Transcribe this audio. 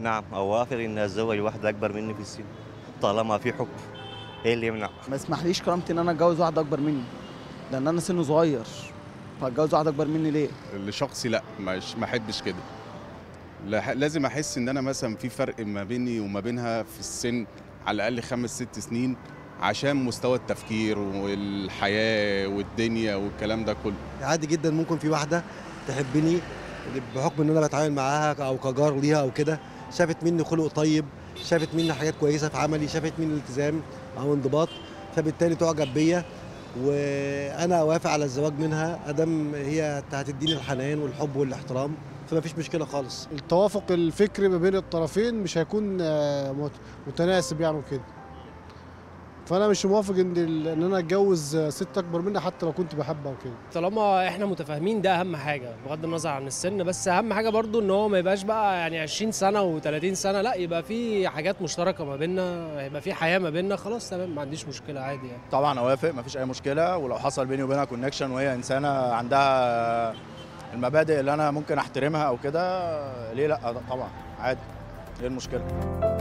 نعم اوافق ان اتزوج واحده اكبر مني في السن طالما في حب ايه اللي يمنع ما يسمحليش كرامتي ان انا اتجوز واحده اكبر مني لان انا سنه صغير فاتجوز واحده اكبر مني ليه لشخصي لا مش ما احبش كده لا- لازم احس ان انا مثلا في فرق ما بيني وما بينها في السن على الاقل خمس ست سنين عشان مستوى التفكير والحياه والدنيا والكلام ده كله عادي جدا ممكن في واحده تحبني بحكم ان انا بتعامل معاها او كجار ليها او كده شافت مني خلق طيب شافت مني حاجات كويسه في عملي شافت مني التزام او انضباط فبالتالي تعجب بيا وانا اوافق على الزواج منها ادم هي هتديني الحنان والحب والاحترام فما فيش مشكله خالص التوافق الفكري ما بين الطرفين مش هيكون آه، مت- متناسب يعني وكده فانا مش موافق ان ال- ان انا اتجوز آه، ست اكبر مني حتى لو كنت بحبها وكده طالما احنا متفاهمين ده اهم حاجه بغض النظر عن السن بس اهم حاجه برضو ان هو ما يبقاش بقى يعني 20 سنه و30 سنه لا يبقى في حاجات مشتركه ما بيننا يبقى في حياه ما بيننا خلاص تمام ما عنديش مشكله عادي يعني طبعا اوافق مفيش اي مشكله ولو حصل بيني وبينها كونكشن وهي انسانه عندها المبادئ اللي انا ممكن احترمها او كده ليه لا طبعا عادي ايه المشكله